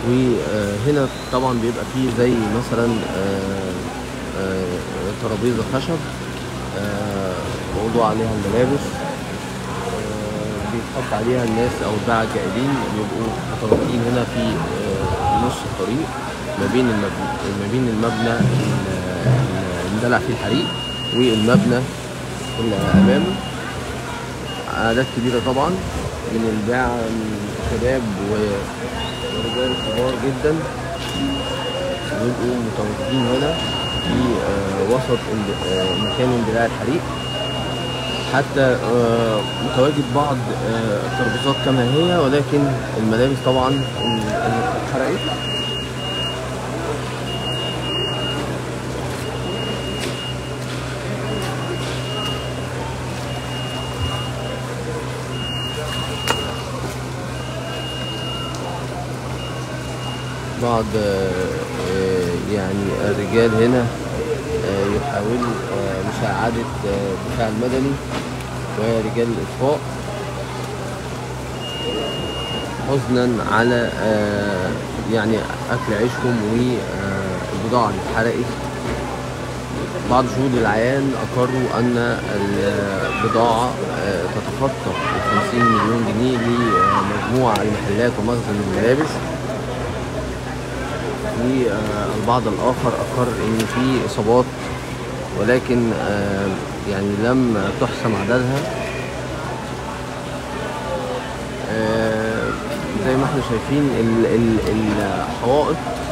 وهنا طبعا بيبقى فيه زي مثلا آه، آه، ترابيزة خشب آه، موضوع عليها الملابس آه، بيتحط عليها الناس او الباعة الجائلين بيبقوا متواجدين هنا في آه، نص الطريق ما بين المبنى ما بين المبنى ال- ال- اندلع فيه الحريق والمبنى اللي امامه اعداد كبيره طبعا من الباعة الشباب و- ورجال كبار جدا بيبقوا متواجدين هنا في آه، وسط اند- آه، مكان اندلاع الحريق حتى آه، متواجد بعض آه، الترابيزات كما هي ولكن الملابس طبعا اللي اتحرقت بعض آه، آه، يعني الرجال هنا آه، يحاولوا آه، مساعدة آه، الدفاع المدني ورجال الإطفاء حزنا على آه، يعني أكل عيشهم والبضاعة اللي اتحرقت بعض شهود العيان أقروا أن البضاعة آه، تتخطى ال 50 مليون جنيه لمجموعة المحلات ومخزن الملابس والبعض الآخر أقر إن في إصابات ولكن آه، يعني لم تحسم عددها آه، زي ما احنا شايفين ال- ال- الحوائط